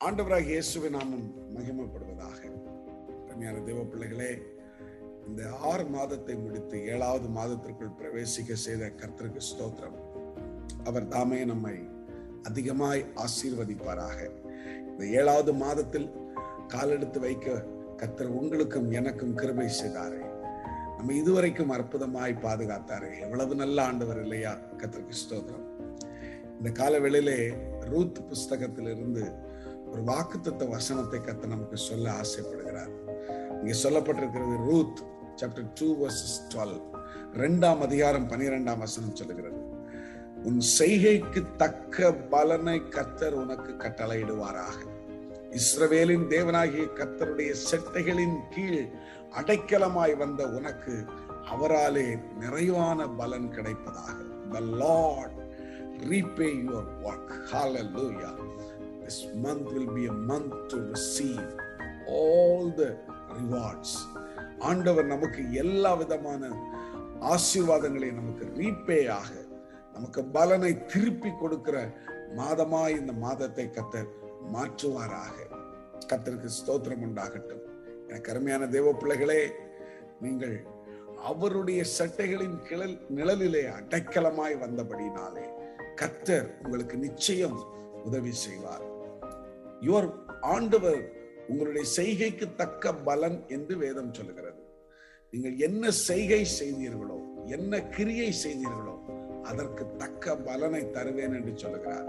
ஆண்டவராக இயேசுவின் நாமம் மகிமைப்படுவதாக அருமையான தேவ பிள்ளைகளே இந்த ஆறு மாதத்தை முடித்து ஏழாவது மாதத்திற்குள் பிரவேசிக்க செய்த கர்த்தருக்கு ஸ்தோத்திரம் அவர் தாமே நம்மை அதிகமாய் ஆசீர்வதிப்பாராக இந்த ஏழாவது மாதத்தில் காலெடுத்து வைக்க கர்த்தர் உங்களுக்கும் எனக்கும் கிருபை செய்தாரே நம்ம இதுவரைக்கும் அற்புதமாய் பாதுகாத்தாரே எவ்வளவு நல்ல ஆண்டவர் இல்லையா கர்த்தருக்கு ஸ்தோத்திரம் இந்த காலவேளையிலே ரூத் புஸ்தகத்திலிருந்து ஒரு வாக்குத்தத்த வசனத்தை கத்த நமக்கு சொல்ல ஆசைப்படுகிறார் இங்கே சொல்லப்பட்டிருக்கிறது Ruth chapter two verses twelve ரெண்டாம் அதிகாரம் பனிரெண்டாம் வசனம் சொல்லுகிறது உன் செய்கைக்கு தக்க பலனை கத்தர் உனக்கு கட்டளையிடுவாராக இஸ்ரவேலின் தேவனாகிய கத்தருடைய செட்டைகளின் கீழ் அடைக்கலமாய் வந்த உனக்கு அவராலே நிறைவான பலன் கிடைப்பதாக the lord repay your work hallelujah this month will be a month to receive all the rewards ஆண்டவர் நமக்கு எல்லா விதமான ஆசீர்வாதங்களையும் நமக்கு ரீபே ஆக நமக்கு பலனை திருப்பி கொடுக்கிற மாதமாய் இந்த மாதத்தை கத்தர் மாற்றுவாராக கத்தருக்கு ஸ்தோத்திரம் உண்டாகட்டும் எனக்கு அருமையான தேவ பிள்ளைகளே நீங்கள் அவருடைய சட்டைகளின் கிளல் நிழலிலே அடைக்கலமாய் வந்தபடினாலே கத்தர் உங்களுக்கு நிச்சயம் உதவி செய்வார் யுவர் ஆண்டவர் உங்களுடைய செய்கைக்கு தக்க பலன் என்று வேதம் சொல்லுகிறது நீங்கள் என்ன செய்கை செய்தீர்களோ என்ன கிரியை செய்தீர்களோ அதற்கு தக்க பலனை தருவேன் என்று சொல்லுகிறார்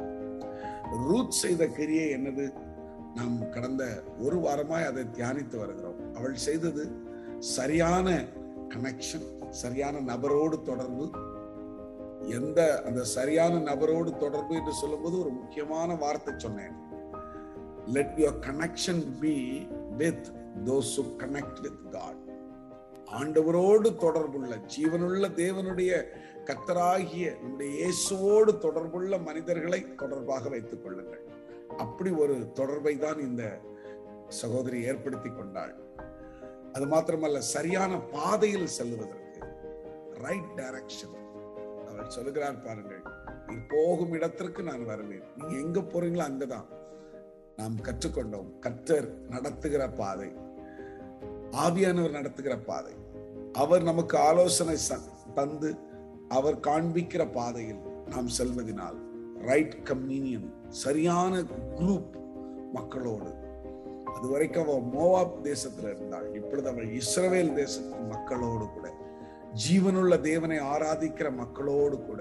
ரூத் செய்த கிரியை என்னது நாம் கடந்த ஒரு வாரமாய் அதை தியானித்து வருகிறோம் அவள் செய்தது சரியான கனெக்ஷன் சரியான நபரோடு தொடர்பு எந்த அந்த சரியான நபரோடு தொடர்பு என்று சொல்லும்போது ஒரு முக்கியமான வார்த்தை சொன்னேன் let your connection be with those who connect with God ஆண்டவரோடு தொடர்புள்ள ஜீவனுள்ள தேவனுடைய கத்தராகிய நம்முடைய இயேசுவோடு தொடர்புள்ள மனிதர்களை தொடர்பாக வைத்துக் கொள்ளுங்கள் அப்படி ஒரு தொடர்பை தான் இந்த சகோதரி ஏற்படுத்தி கொண்டாள் அது மாத்திரமல்ல சரியான பாதையில் செல்லுவதற்கு ரைட் டைரக்ஷன் அவர் சொல்லுகிறார் பாருங்கள் நீ போகும் இடத்திற்கு நான் வருவேன் நீங்க எங்க போறீங்களோ அங்கதான் நாம் கற்றுக்கொண்டோம் கத்தர் நடத்துகிற பாதை ஆவியானவர் நடத்துகிற பாதை அவர் நமக்கு ஆலோசனை தந்து அவர் காண்பிக்கிற பாதையில் நாம் செல்வதனால் ரைட் கம்யூனியன் சரியான குரூப் மக்களோடு அது வரைக்கும் அவள் மோவாப் தேசத்துல இருந்தாள் இப்பொழுது அவள் இஸ்ரவேல் தேசத்தின் மக்களோடு கூட ஜீவனுள்ள தேவனை ஆராதிக்கிற மக்களோடு கூட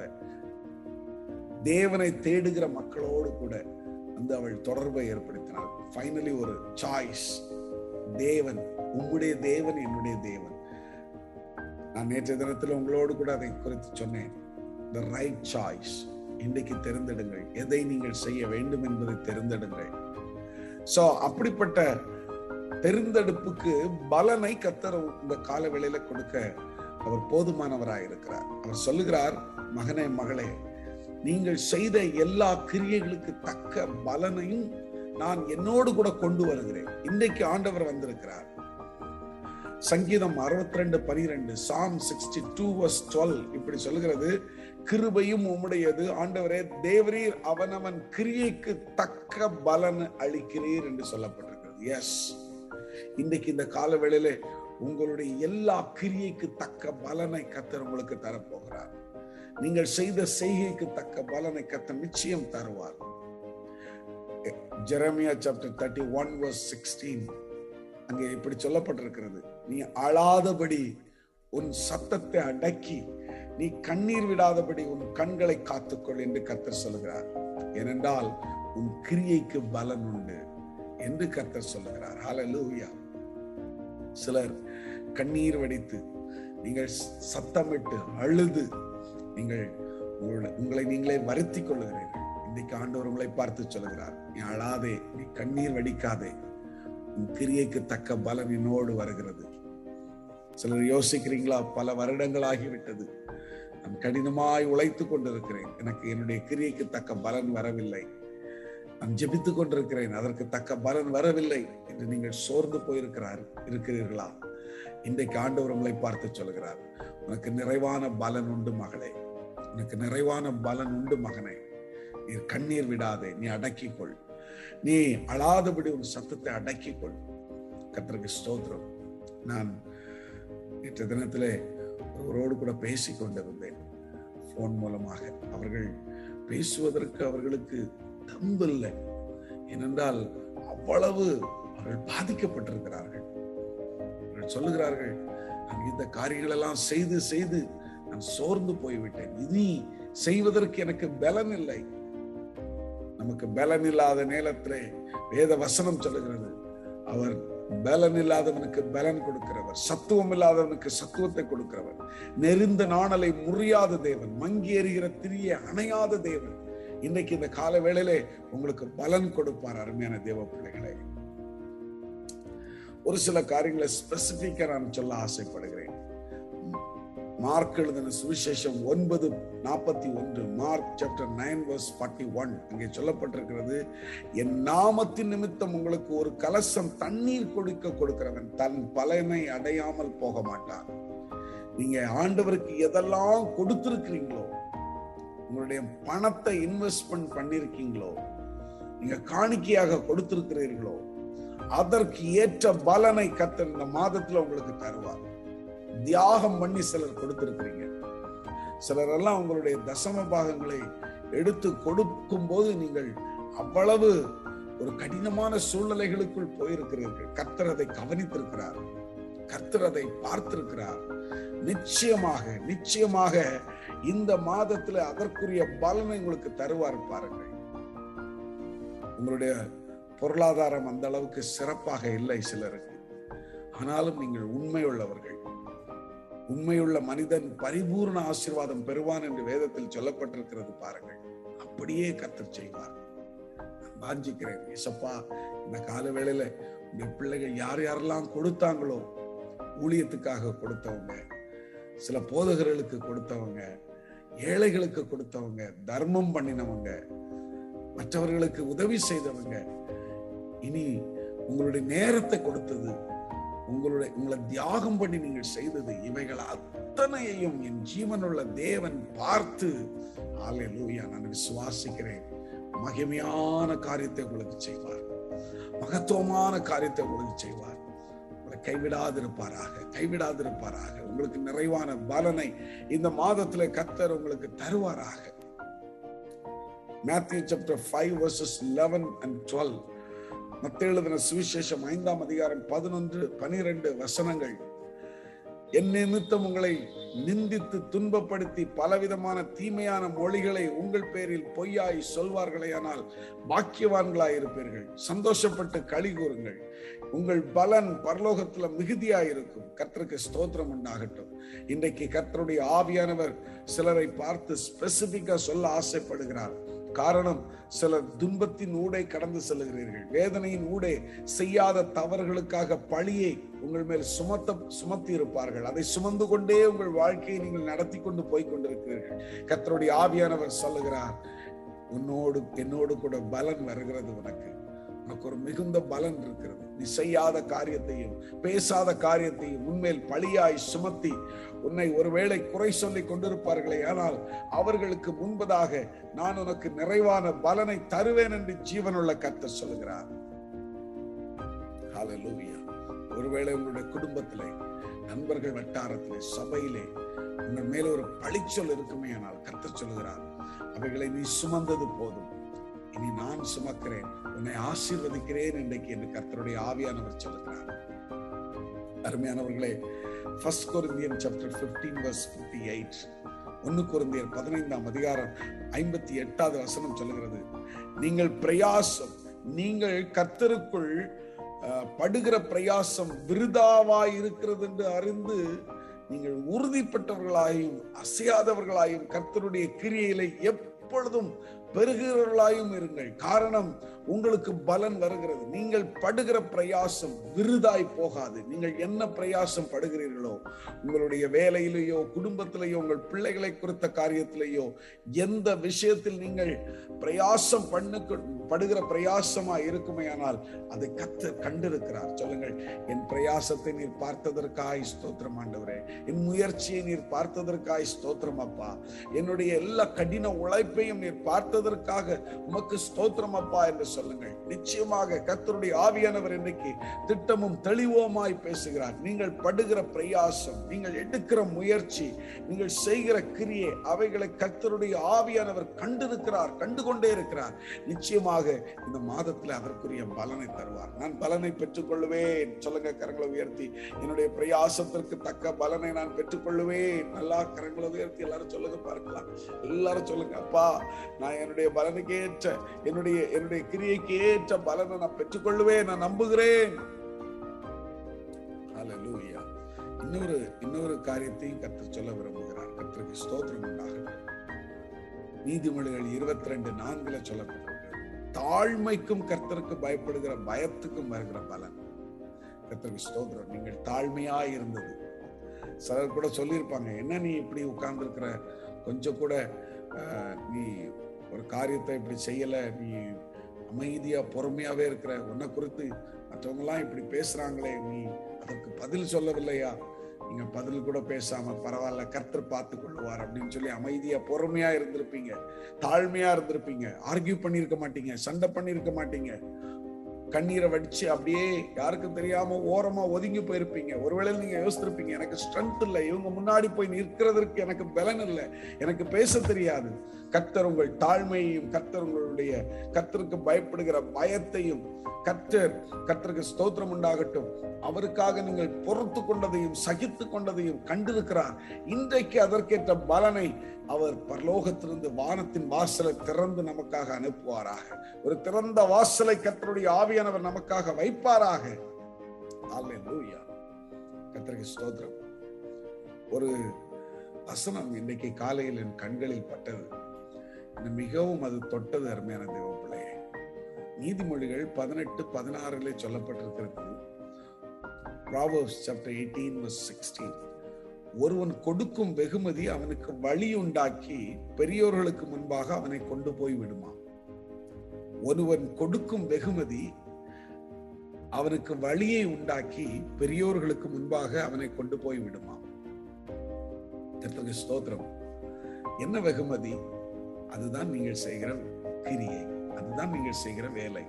தேவனை தேடுகிற மக்களோடு கூட வந்து அவள் தொடர்பை ஏற்படுத்தினாள் ஃபைனலி ஒரு சாய்ஸ் தேவன் உம்முடைய தேவன் என்னுடைய தேவன் நான் நேற்றைய தினத்தில் உங்களோடு கூட அதை குறித்து சொன்னேன் த ரைட் சாய்ஸ் இன்றைக்கு தெரிந்தெடுங்கள் எதை நீங்கள் செய்ய வேண்டும் என்பதை தெரிந்தெடுங்கள் சோ அப்படிப்பட்ட தெரிந்தெடுப்புக்கு பலனை கத்தர் இந்த கால வேளையில கொடுக்க அவர் போதுமானவராய் இருக்கிறார் அவர் சொல்லுகிறார் மகனே மகளே நீங்கள் செய்த எல்லா கிரியைகளுக்கு தக்க பலனையும் நான் என்னோடு கூட கொண்டு வருகிறேன் இன்றைக்கு ஆண்டவர் வந்திருக்கிறார் சங்கீதம் அறுபத்தி ரெண்டு பனிரெண்டு Psalm sixty two verse twelve இப்படி சொல்லுகிறது கிருபையும் உம்முடையது ஆண்டவரே தேவரீர் அவனவன் கிரியைக்கு தக்க பலன் அளிக்கிறீர் என்று சொல்லப்பட்டிருக்கிறது எஸ் இன்றைக்கு இந்த கால வேளையில உங்களுடைய எல்லா கிரியைக்கு தக்க பலனை கத்தர் உங்களுக்கு தரப்போகிறார் நீங்கள் செய்த செய்கைக்கு தக்க பலனை கத்த நிச்சயம் தருவார் Jeremiah chapter thirty one verse sixteen அங்கே இப்படி சொல்லப்பட்டிருக்கிறது நீ அழாதபடி உன் சத்தத்தை அடக்கி நீ கண்ணீர் விடாதபடி உன் கண்களை காத்துக்கொள் என்று கத்தர் சொல்லுகிறார் ஏனென்றால் உன் கிரியைக்கு பலன் உண்டு என்று கத்தர் சொல்லுகிறார் ஹalleluya சிலர் கண்ணீர் வடித்து நீங்கள் சத்தமிட்டு அழுது நீங்கள் உங்களை நீங்களே வருத்தி கொள்ளுகிறீர்கள் இன்னைக்கு ஆண்டவர் உங்களை பார்த்து சொல்லுகிறார் நீ அழாதே நீ கண்ணீர் வடிக்காதே உன் கிரியைக்கு தக்க பலன் என்னோடு வருகிறது சிலர் யோசிக்கிறீங்களா பல வருடங்கள் ஆகிவிட்டது நான் கடினமாய் உழைத்து கொண்டிருக்கிறேன் எனக்கு என்னுடைய கிரியைக்கு தக்க பலன் வரவில்லை நான் ஜெபித்துக் கொண்டிருக்கிறேன் அதற்கு தக்க பலன் வரவில்லை என்று நீங்கள் சோர்ந்து போயிருக்கிறார் இருக்கிறீர்களா இன்றைக்கு ஆண்டவர் உங்களை பார்த்து சொல்கிறார் உனக்கு நிறைவான பலன் உண்டு மகளே உனக்கு நிறைவான பலன் உண்டு மகனே நீ கண்ணீர் விடாதே நீ அடக்கிக்கொள் நீ அழாதபடி உன் சத்தத்தை அடக்கிக் கொள் கர்த்தருக்கு ஸ்தோத்திரம் நான் நேற்று தினத்திலே ஒருவரோடு கூட பேசிக் கொண்டிருந்தேன் போன் மூலமாக அவர்கள் பேசுவதற்கு அவர்களுக்கு தம்பில்லை ஏனென்றால் அவ்வளவு அவர்கள் பாதிக்கப்பட்டிருக்கிறார்கள் அவர்கள் சொல்லுகிறார்கள் நான் இந்த காரியங்கள் எல்லாம் செய்து செய்து நான் சோர்ந்து போய்விட்டேன் இனி செய்வதற்கு எனக்கு பலன் இல்லை நமக்கு பலன் இல்லாத நேரத்திலே வேத வசனம் சொல்லுகிறது அவர் பலன் இல்லாதவனுக்கு பலன் கொடுக்கிறவர் சத்துவம் இல்லாதவனுக்கு சத்துவத்தை கொடுக்கிறவர் நெருந்த நாணலை முறியாத தேவன் மங்கி எறிகிற திரிய அணையாத தேவன் இன்னைக்கு இந்த கால வேளையிலே உங்களுக்கு பலன் கொடுப்பார் அருமையான தேவ பிள்ளைகளே ஒரு சில காரியங்களை ஸ்பெசிபிக்கா நான் சொல்ல ஆசைப்படுகிறேன் மார்க் எழுதின சுவிசேஷம் ஒன்பது நாற்பத்தி ஒன்று Mark chapter nine verse forty one அங்கே சொல்லப்பட்டிருக்கிறது என் நாமத்தின் நிமித்தம் உங்களுக்கு ஒரு கலசம் தண்ணீர் கொடுக்க கொடுக்கிறவன் தன் பலனை அடையாமல் போக மாட்டான் நீங்க ஆண்டவருக்கு எதெல்லாம் கொடுத்திருக்கிறீங்களோ உங்களுடைய பணத்தை இன்வெஸ்ட்மெண்ட் பண்ணிருக்கீங்களோ நீங்க காணிக்கையாக கொடுத்திருக்கிறீர்களோ அதற்கு ஏற்ற பலனை கத்த இந்த மாதத்துல உங்களுக்கு தருவார் தியாகம் பண்ணி சிலர் கொடுத்திருக்கிறீங்க சிலர் எல்லாம் உங்களுடைய தசம பாகங்களை எடுத்து கொடுக்கும் போது நீங்கள் அவ்வளவு ஒரு கடினமான சூழ்நிலைகளுக்குள் போயிருக்கிறீர்கள் கர்த்தர் அதை கவனித்திருக்கிறார் கர்த்தர் அதை பார்த்திருக்கிறார் நிச்சயமாக நிச்சயமாக இந்த மாதத்துல அதற்குரிய பலனை உங்களுக்கு தருவார் பாருங்கள் உங்களுடைய பொருளாதாரம் அந்த அளவுக்கு சிறப்பாக இல்லை சிலருக்கு ஆனாலும் நீங்கள் உண்மை உள்ளவர்கள் உண்மையுள்ள மனிதன் பரிபூர்ண ஆசீர்வாதம் பெறுவான் என்று வேதத்தில் சொல்லப்பட்டிருக்கிறது பாருங்கள் அப்படியே கத்தர் செய்வார் நான் வாஞ்சிக்கிறேன் இசப்பா இந்த கால வேளையில உங்க பிள்ளைகள் யார் யாரெல்லாம் கொடுத்தாங்களோ ஊழியத்துக்காக கொடுத்தவங்க சில போதகர்களுக்கு கொடுத்தவங்க ஏழைகளுக்கு கொடுத்தவங்க தர்மம் பண்ணினவங்க மற்றவர்களுக்கு உதவி செய்தவங்க இனி உங்களுடைய நேரத்தை கொடுத்தது உங்களுடைய உங்களை தியாகம் பண்ணி நீங்கள் செய்தது இவைகள் அத்தனையையும் என் ஜீவனுள்ள தேவன் பார்த்து ஆலையிலூயா நான் விசுவாசிக்கிறேன் மகிமையான காரியத்தை உங்களுக்கு செய்வார் மகத்துவமான காரியத்தை உங்களுக்கு செய்வார் உங்களை கைவிடாதிருப்பாராக கைவிடாதிருப்பாராக உங்களுக்கு நிறைவான பலனை இந்த மாதத்துல கத்தர் உங்களுக்கு தருவாராக Matthew chapter five verses eleven and twelve மத்த எழுதின சுவிசேஷம் ஐந்தாம் அதிகாரம் பதினொன்று பனிரெண்டு வசனங்கள் என் நிமித்தம் உங்களை நிந்தித்து துன்பப்படுத்தி பலவிதமான தீமையான மொழிகளை உங்கள் பேரில் பொய்யாய் சொல்வார்களேயானால் பாக்கியவான்களாய் இருப்பீர்கள் சந்தோஷப்பட்டு களி கூறுங்கள் உங்கள் பலன் பரலோகத்துல மிகுதியாய் இருக்கும் கர்த்தருக்கு ஸ்தோத்திரம் உண்டாகட்டும் இன்றைக்கு கர்த்தருடைய ஆவியானவர் சிலரை பார்த்து ஸ்பெசிபிக்கா சொல்ல ஆசைப்படுகிறார் காரணம் சிலர் துன்பத்தின் ஊடே கடந்து செல்லுகிறீர்கள் வேதனையின் ஊடே செய்யாத தவறுகளுக்காக பழியை உங்கள் மேல் சுமத்த சுமத்தி இருப்பார்கள் அதை சுமந்து கொண்டே உங்கள் வாழ்க்கையை நீங்கள் நடத்தி கொண்டு போய் கொண்டிருக்கிறீர்கள் கர்த்தருடைய ஆவியானவர் சொல்லுகிறார் உன்னோடு என்னோடு கூட பலன் வருகிறது உனக்கு உனக்கு ஒரு மிகுந்த பலன் இருக்கிறது நீ செய்யாத காரியத்தையும் பேசாத காரியத்தையும் உன்மேல் பழியாய் சுமத்தி உன்னை ஒருவேளை குறை சொல்லி கொண்டிருப்பார்களே ஆனால் அவர்களுக்கு முன்பதாக நான் உனக்கு நிறைவான பலனை தருவேன் என்று ஜீவனுள்ள கர்த்தர் சொல்லுகிறார் ஹalleluya ஒருவேளை உங்களுடைய குடும்பத்திலே நண்பர்கள் வட்டாரத்திலே சபையிலே உங்கள் மேல ஒரு பழிச்சொல் இருக்குமே ஆனால் கர்த்தர் சொல்லுகிறார் அவைகளை நீ சுமந்தது போதும் இனி நான் சுமக்கிறேன் உன்னை ஆசீர்வதிக்கிறேன் இன்றைக்கு என்று கர்த்தருடைய ஆவியானவர் சொல்லுகிறார் அருமையானவர்களே first Corinthian chapter fifteen verse fifty eight ஒன்னு கொரிந்தியர் பதினைந்தாம் அதிகாரம் ஐம்பத்தி எட்டாவது வசனம் சொல்லுகிறது நீங்கள் பிரயாசம் நீங்கள் கர்த்தருக்குள் அஹ், படுகிற பிரயாசம் விருதாவாய் இருக்கிறது என்று அறிந்து நீங்கள் உறுதிப்பட்டவர்களாயும் அசையாதவர்களாயும் கர்த்தருடைய கிரியையிலே எப்பொழுதும் பெருகிறவர்களாயும் இருங்கள் காரணம் உங்களுக்கு பலன் வருகிறது நீங்கள் படுகிற பிரயாசம் விருதாய் போகாது நீங்கள் என்ன பிரயாசம் படுகிறீர்களோ உங்களுடைய வேலையிலேயோ குடும்பத்திலேயோ உங்கள் பிள்ளைகளை குறித்த காரியத்திலேயோ எந்த விஷயத்தில் நீங்கள் பிரயாசம் பண்ணு படுகிற பிரயாசமா இருக்குமேயானால் அதை கத்து கண்டிருக்கிறார் சொல்லுங்கள் என் பிரயாசத்தை நீர் பார்த்ததற்காய் ஸ்தோத்திரம் ஆண்டவரே என் முயற்சியை நீர் பார்த்ததற்காய் ஸ்தோத்திரம் அப்பா என்னுடைய எல்லா கடின உழைப்பையும் நீர் பார்த்ததற்காய் தந்ததற்காக உமக்கு ஸ்தோத்திரம் அப்பா என்று சொல்லுங்கள் நிச்சயமாக கர்த்தருடைய ஆவியானவர் இன்னைக்கு திட்டமும் தெளிவோமாய் பேசுகிறார் நீங்கள் படுகிற பிரயாசம் நீங்கள் எடுக்கிற முயற்சி நீங்கள் செய்கிற கிரியை அவைகளை கர்த்தருடைய ஆவியானவர் கண்டிருக்கிறார் கண்டு கொண்டே இருக்கிறார் நிச்சயமாக இந்த மாதத்துல அதற்குரிய பலனை தருவார் நான் பலனை பெற்றுக்கொள்வேன் சொல்லுங்க கரங்களை உயர்த்தி என்னுடைய பிரயாசத்திற்கு தக்க பலனை நான் பெற்றுக்கொள்வேன் நல்லா கரங்களை உயர்த்தி எல்லாரும் சொல்லுங்க பார்க்கலாம் எல்லாரும் சொல்லுங்க அப்பா நான் என்னுடைய பலனுக்கு ஏற்ற என்னுடைய என்னுடைய கிரியைக்கு ஏற்ற பலனை நான் பெற்றுக்கொள்வேன் நான் நம்புகிறேன் ஹalleluya இன்னொரு இன்னொரு காரியத்தையும் கர்த்தர் சொல்ல விரும்புகிறார் கர்த்தருக்கு ஸ்தோத்திரம் உண்டாகட்டும் நீதிமொழிகள் இருபத்தி ரெண்டு நான்குல சொல்லப்பட்டிருக்கிறது தாழ்மைக்கும் கர்த்தருக்கு பயப்படுகிற பயத்துக்கும் வருகிற பலன் கர்த்தருக்கு ஸ்தோத்திரம் நீங்கள் தாழ்மையா இருந்தது சிலர் கூட சொல்லியிருப்பாங்க என்ன நீ இப்படி உட்கார்ந்துருக்கிற கொஞ்சம் கூட ஆஹ், நீ ஒரு காரியத்தை இப்படி செய்யல நீ அமைதியா பொறுமையாவே இருக்கிற உன்னை குறித்து மற்றவங்க எல்லாம் இப்படி பேசுறாங்களே நீ அதற்கு பதில் சொல்லவில்லையா நீங்க பதில் கூட பேசாம பரவாயில்ல கர்த்தர் பார்த்து கொள்ளுவார் அப்படின்னு சொல்லி அமைதியா பொறுமையா இருந்திருப்பீங்க தாழ்மையா இருந்திருப்பீங்க ஆர்கியூ பண்ணியிருக்க மாட்டீங்க சண்டை பண்ணியிருக்க மாட்டீங்க கண்ணீரை வடிச்சு அப்படியே யாருக்கும் தெரியாம ஓரமா ஒதுங்கி போயிருப்பீங்க ஒருவேளை நீங்க யோசிச்சிருப்பீங்க எனக்கு ஸ்ட்ரென்த் இல்லை இவங்க முன்னாடி போய் நிற்கிறதற்கு எனக்கு பலன் இல்லை எனக்கு பேச தெரியாது கர்த்தர் உங்கள் தாழ்மையையும் கர்த்தர் உங்களுடைய கர்த்தருக்கு பயப்படுகிற பயத்தையும் கர்த்தர் கர்த்தருக்கு ஸ்தோத்திரம் உண்டாகட்டும் அவருக்காக நீங்கள் பொறுத்து கொண்டதையும் சகித்து கொண்டதையும் கண்டிருக்கிறார் இன்றைக்கு அதற்கேற்ற பலனை அவர் பரலோகத்திலிருந்து வானத்தின் வாசலை திறந்து நமக்காக அனுப்புவாராக ஒரு திறந்த வாசலை கர்த்தருடைய ஆவியானவர் நமக்காக வைப்பாராக ஹalleluya கர்த்தருக்கு ஸ்தோத்திரம் ஒரு வசனம் இன்னைக்கு காலையில் என் கண்களில் பட்டது என்னை மிகவும் அது தொட்டது அருமையான தேவ பிள்ளையே நீதிமொழிகள் பதினெட்டு பதினாறுல சொல்லப்பட்டிருக்கிறது Proverbs chapter 18 verse 16 ஒருவன் கொடுக்கும் வெகுமதி அவனுக்கு வழி உண்டாக்கி பெரியோர்களுக்கு முன்பாக அவனை கொண்டு போய் விடுமா ஒருவன் கொடுக்கும் வெகுமதி அவனுக்கு வழியை உண்டாக்கி பெரியோர்களுக்கு முன்பாக அவனை கொண்டு போய் விடுமா கர்த்தருக்கு ஸ்தோத்திரம் என்ன வெகுமதி அதுதான் நீங்கள் செய்கிற கிரியை அதுதான் நீங்கள் செய்கிற வேலை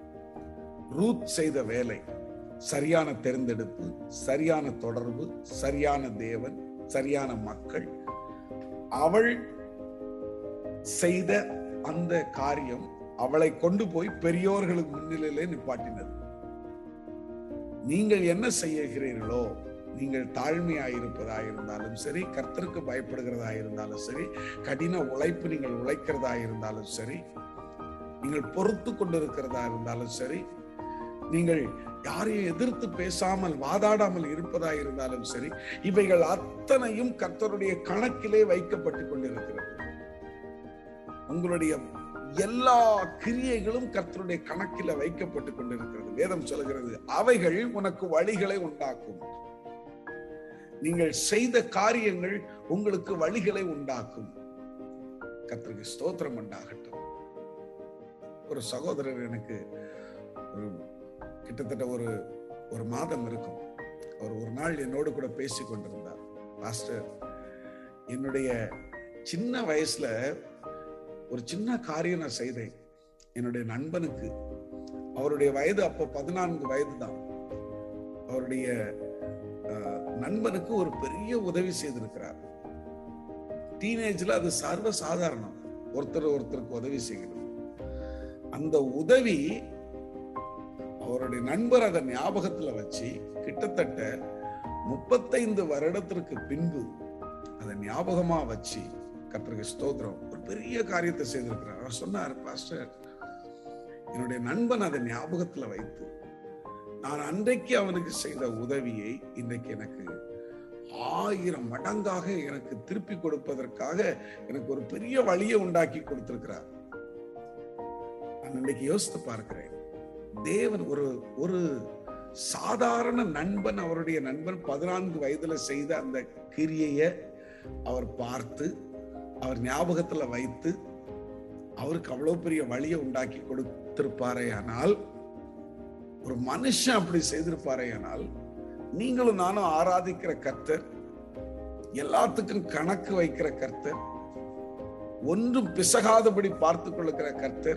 ரூத் செய்த வேலை சரியான தேர்ந்தெடுப்பு சரியான தொடர்பு சரியான தேவன் சரியான மக்கள் அவள் செய்த அந்த காரியம் அவளை கொண்டு போய் பெரியோர்களுக்கு முன்னிலையிலே நிப்பாட்டினது நீங்கள் என்ன செய்கிறீர்களோ நீங்கள் தாழ்மையாயிருப்பதா இருந்தாலும் சரி கர்த்தருக்கு பயப்படுகிறதா இருந்தாலும் சரி கடின உழைப்பு நீங்கள் உழைக்கிறதா இருந்தாலும் சரி நீங்கள் பொறுத்து கொண்டிருக்கிறதா இருந்தாலும் சரி நீங்கள் யாரையும் எதிர்த்து பேசாமல் வாதாடாமல் இருப்பதா இருந்தாலும் சரி இவைகள் அத்தனையும் கர்த்தருடைய கணக்கிலே வைக்கப்பட்டு கொண்டிருக்கிறது உங்களுடைய எல்லா கிரியைகளும் கர்த்தருடைய கணக்கில வைக்கப்பட்டு கொண்டிருக்கிறது வேதம் சொல்கிறது அவைகள் உனக்கு வழிகளை உண்டாக்கும் நீங்கள் செய்த காரியங்கள் உங்களுக்கு வழிகளை உண்டாக்கும் கர்த்தருக்கு ஸ்தோத்திரம் உண்டாகட்டும் ஒரு சகோதரர் எனக்கு ஒரு கிட்டத்தட்ட ஒரு ஒரு மாதம் இருக்கும் அவர் ஒரு நாள் என்னோடு கூட பேசி கொண்டிருந்தார் பாஸ்டர் என்னுடைய சின்ன வயசுல ஒரு சின்ன காரியம் நான் செய்தேன் என்னுடைய நண்பனுக்கு அவருடைய வயது அப்போ பதினான்கு வயது தான் அவருடைய அஹ், நண்பனுக்கு ஒரு பெரிய உதவி செய்திருக்கிறார் டீனேஜ்ல அது சர்வ சாதாரணம் ஒருத்தர் ஒருத்தருக்கு உதவி செய்கிறது அந்த உதவி அவருடைய நண்பர் அதை ஞாபகத்துல வச்சு கிட்டத்தட்ட முப்பத்தைந்து வருடத்திற்கு பின்பு அதை ஞாபகமா வச்சு கர்த்தருக்கு ஸ்தோத்திரம் ஒரு பெரிய காரியத்தை செய்திருக்கிறார் அவர் சொன்னார் பாஸ்டர் என்னுடைய நண்பன் அதை ஞாபகத்துல வைத்து நான் அன்றைக்கு அவனுக்கு செய்த உதவியை இன்றைக்கு எனக்கு ஆயிரம் மடங்காக எனக்கு திருப்பி கொடுப்பதற்காக எனக்கு ஒரு பெரிய வழியை உண்டாக்கி கொடுத்திருக்கிறார் நான் இன்னைக்கு யோசித்து பார்க்கிறேன் தேவன் ஒரு ஒரு சாதாரண நண்பன் அவருடைய நண்பன் பதினான்கு வயதுல செய்த அந்த கிரியைய அவர் பார்த்து அவர் ஞாபகத்துல வைத்து அவருக்கு அவ்வளவு பெரிய வழியை உண்டாக்கி கொடுத்திருப்பாரே ஆனால் ஒரு மனுஷன் அப்படி செய்திருப்பாரே ஆனால் நீங்களும் நானும் ஆராதிக்கிற கர்த்தர் எல்லாத்துக்கும் கணக்கு வைக்கிற கர்த்தர் ஒன்றும் பிசகாதபடி பார்த்து கொள்ளுகிற கர்த்தர்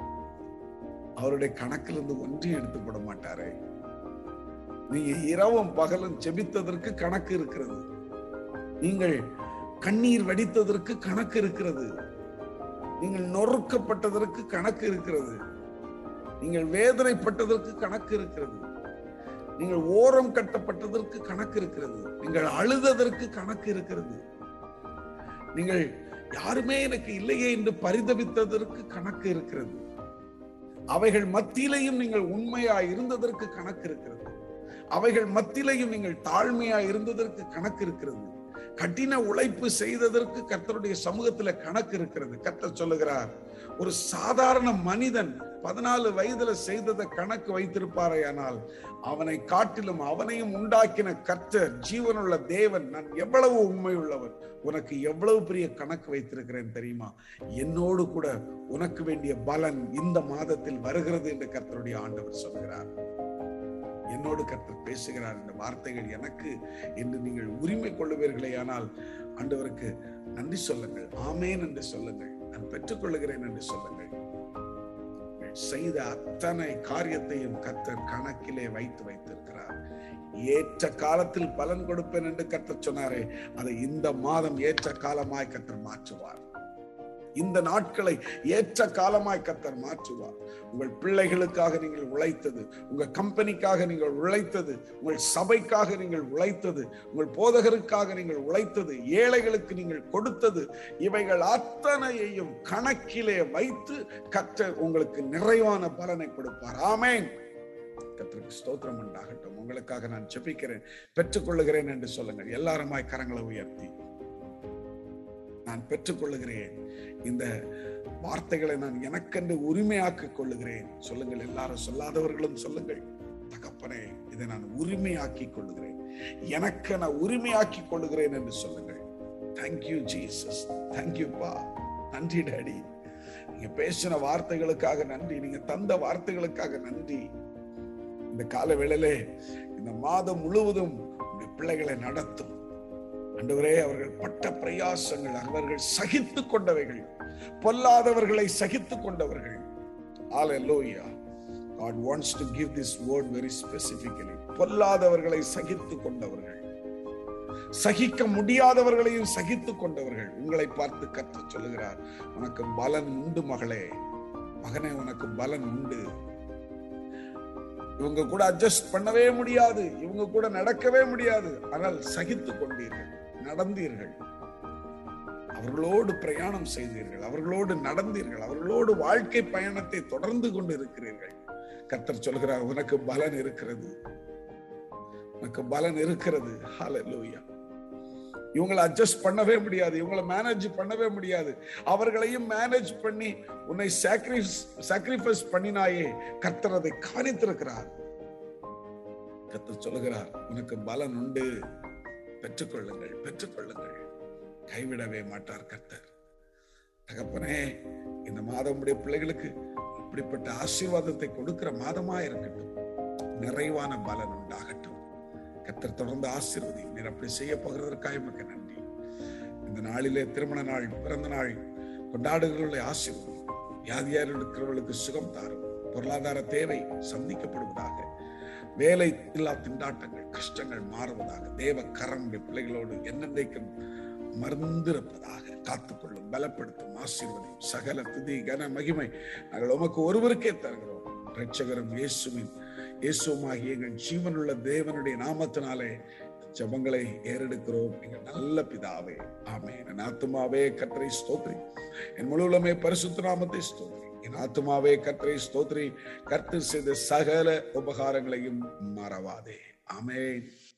அவருடைய கணக்கிலிருந்து ஒன்றையும் எடுத்து போட மாட்டாரே நீங்க இரவும் பகலும் செபித்ததற்கு கணக்கு இருக்கிறது நீங்கள் கண்ணீர் வடித்ததற்கு கணக்கு இருக்கிறது நீங்கள் நொறுக்கப்பட்டதற்கு கணக்கு இருக்கிறது நீங்கள் வேதனைப்பட்டதற்கு கணக்கு இருக்கிறது நீங்கள் ஓரம் கட்டப்பட்டதற்கு கணக்கு இருக்கிறது நீங்கள் அழுததற்கு கணக்கு இருக்கிறது நீங்கள் யாருமே எனக்கு இல்லையே என்று பரிதபித்ததற்கு கணக்கு இருக்கிறது அவைகள் மத்தியிலையும் நீங்கள் உண்மையா இருந்ததற்கு கணக்கு இருக்கிறது அவைகள் மத்தியிலையும் நீங்கள் தாழ்மையா இருந்ததற்கு கணக்கு இருக்கிறது கடின உழைப்பு செய்ததற்கு கர்த்தருடைய சமூகத்துல கணக்கு இருக்கிறது கர்த்தர் சொல்லுகிறார் ஒரு சாதாரண மனிதன் பதினாலு வயதுல செய்ததை கணக்கு வைத்திருப்பாரே ஆனால் அவனை காட்டிலும் அவனையும் உண்டாக்கின கர்த்தர் ஜீவனுள்ள தேவன் நான் எவ்வளவு உண்மை உள்ளவர் உனக்கு எவ்வளவு பெரிய கணக்கு வைத்திருக்கிறேன் தெரியுமா என்னோடு கூட உனக்கு வேண்டிய பலன் இந்த மாதத்தில் வருகிறது என்று கர்த்தருடைய ஆண்டவர் சொல்கிறார் என்னோடு கர்த்தர் பேசுகிறார் இந்த வார்த்தைகள் எனக்கு என்று நீங்கள் உரிமை கொள்ளுவீர்களே ஆனால் ஆண்டவருக்கு நன்றி சொல்லுங்கள் ஆமேன் என்று சொல்லுங்கள் நான் பெற்றுக்கொள்ளுகிறேன் என்று சொல்லுங்கள் செய்த அத்தனை காரியத்தையும் கர்த்தர் கணக்கிலே வைத்து வைத்திருக்கிறார் ஏற்ற காலத்தில் பலன் கொடுப்பேன் என்று கர்த்தர் சொன்னாரே அதை இந்த மாதம் ஏற்ற காலமாய் கர்த்தர் மாற்றுவார் இந்த நாட்களை ஏற்ற காலமாய் கர்த்தர் மாற்றுவார் உங்கள் பிள்ளைகளுக்காக நீங்கள் உழைத்தது உங்க கம்பெனிக்காக நீங்கள் உழைத்தது உங்கள் சபைக்காக நீங்கள் உழைத்தது உங்கள் போதகருக்காக நீங்கள் உழைத்தது ஏழைகளுக்கு நீங்கள் கொடுத்தது இவைகள் அத்தனையையும் கணக்கிலே வைத்து கர்த்தர் உங்களுக்கு நிறைவான பலனை கொடுப்பார் ஆமேன் கர்த்தருக்கு ஸ்தோத்திரம் உண்டாகட்டும் உங்களுக்காக நான் செபிக்கிறேன் பெற்றுக்கொள்ளுகிறேன் என்று சொல்லுங்கள் எல்லாருமாய் கரங்களை உயர்த்தி நான் பெற்றுக்கொள்ளுகிறேன் இந்த வார்த்தைகளை நான் எனக்கென்று உரிமையாக்கிக் கொள்ளுகிறேன் சொல்லுங்கள் எல்லாரும் சொல்லாதவர்களும் சொல்லுங்கள் தகப்பனே இதை நான் உரிமையாக்கிக் கொள்ளுகிறேன் எனக்கு நான் உரிமையாக்கிக் கொள்ளுகிறேன் என்று சொல்லுங்கள் தேங்க்யூ ஜீசஸ் தேங்க்யூ பா நன்றி டாடி நீங்க பேசின வார்த்தைகளுக்காக நன்றி நீங்க தந்த வார்த்தைகளுக்காக நன்றி இந்த கால வேளையிலே இந்த மாதம் முழுவதும் உங்களுடைய பிள்ளைகளை நடத்தும் ஆண்டவரே அவர்கள் பட்ட பிரயாசங்கள் அவர்கள் சகித்து கொண்டவைகள் பொல்லாதவர்களை சகித்து கொண்டவர்கள் Hallelujah. God wants to give this word very specifically. பொல்லாதவர்களை சகித்து கொண்டவர்கள் சகிக்க முடியாதவர்களையும் சகித்து கொண்டவர்கள் உங்களை பார்த்து கற்று சொல்லுகிறார் உனக்கு பலன் உண்டு மகளே மகனே உனக்கு பலன் உண்டு இவங்க கூட அட்ஜஸ்ட் பண்ணவே முடியாது இவங்க கூட நடக்கவே முடியாது ஆனால் சகித்து கொண்டீர்கள் நடந்தீர்கள் அவர்களோடு பிரயாணம் செய்தீர்கள் அவர்களோடு நடந்தீர்கள் அவர்களோடு வாழ்க்கை பயணத்தை தொடர்ந்து கொண்டு இருக்கிறீர்கள் கர்த்தர் சொல்கிறார் உனக்கு பலன் இருக்கிறது உனக்கு பலன் இருக்கிறது ஹalleluya இவங்களை அட்ஜஸ்ட் பண்ணவே முடியாது இவங்களை மேனேஜ் பண்ணவே முடியாது அவர்களையும் மேனேஜ் பண்ணி உன்னை சாக்ரிஃபைஸ் சாக்ரிஃபைஸ் பண்ணினாயே கர்த்தர் அதை கவனித்திருக்கிறார் கர்த்தர் சொல்லுகிறார் உனக்கு பலன் உண்டு பெற்றுக்கொள்ளுங்கள் பெற்றுக்கொள்ளுங்கள் கைவிடவே மாட்டார் கர்த்தர் தகப்பனே இந்த மாதம் உடைய பிள்ளைகளுக்கு இப்படிப்பட்ட ஆசீர்வாதத்தை கொடுக்கிற மாதமா இருக்கட்டும் நிறைவான பலன் உண்டாகட்டும் கர்த்தர் தொடர்ந்து ஆசீர்வதி நீர் அப்படி செய்ய போகிறதற்காக மிக்க நன்றி இந்த நாளிலே திருமண நாள் பிறந்த நாள் கொண்டாடுகிறவர்களை ஆசீர்வதி வியாதியார் இருக்கிறவர்களுக்கு சுகம் தாரும் பொருளாதார தேவை சந்திக்கப்படுவதாக வேலை இல்லா திண்டாட்டங்கள் கஷ்டங்கள் மாறுவதாக தேவ கரமுடைய பிள்ளைகளோடு என்னென்றைக்கும் மறந்திருப்பதாக காத்துக்கொள்ளும் பலப்படுத்தும் ஆசீர்வதியும் சகல துதி கன மகிமை நாங்கள் உமக்கு ஒருவருக்கே தருகிறோம் ரட்சகரும் இயேசுவின் இயேசுமாகிய எங்கள் ஜீவனுள்ள தேவனுடைய நாமத்தினாலே ஜபங்களை ஏறெடுக்கிறோம் எங்கள் நல்ல பிதாவே ஆமே என் ஆத்துமாவே கத்தரை ஸ்தோத்ரி என் முழுவலுமே பரிசுத்த நாமத்தை ஸ்தோத்ரி என் ஆத்துமாவே கத்தரை ஸ்தோத்ரி கர்த்தர் செய்த சகல உபகாரங்களையும் மறவாதே ஆமென்